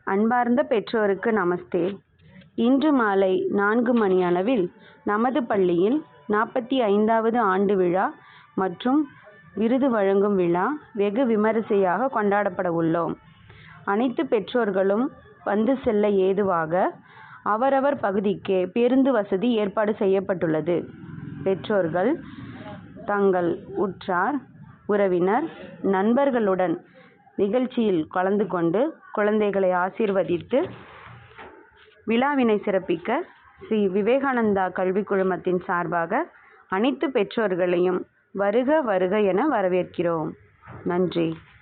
அன்பார்ந்த பெற்றோருக்கு நமஸ்தே இன்று மாலை நான்கு மணியளவில் நமது பள்ளியில் நாற்பத்தி ஐந்தாவது ஆண்டு விழா மற்றும் விருது வழங்கும் விழா வெகு விமரிசையாக கொண்டாடப்பட உள்ளோம் அனைத்து பெற்றோர்களும் வந்து செல்ல ஏதுவாக அவரவர் பகுதிக்கே பேருந்து வசதி ஏற்பாடு செய்யப்பட்டுள்ளது பெற்றோர்கள் தங்கள் உற்றார் உறவினர் நண்பர்களுடன் நிகழ்ச்சியில் கலந்து கொண்டு குழந்தைகளை ஆசீர்வதித்து விழாவினை சிறப்பிக்க ஸ்ரீ விவேகானந்தா கல்விக் குழுமத்தின் சார்பாக அனைத்து பெற்றோர்களையும் வருக வருக என வரவேற்கிறோம் நன்றி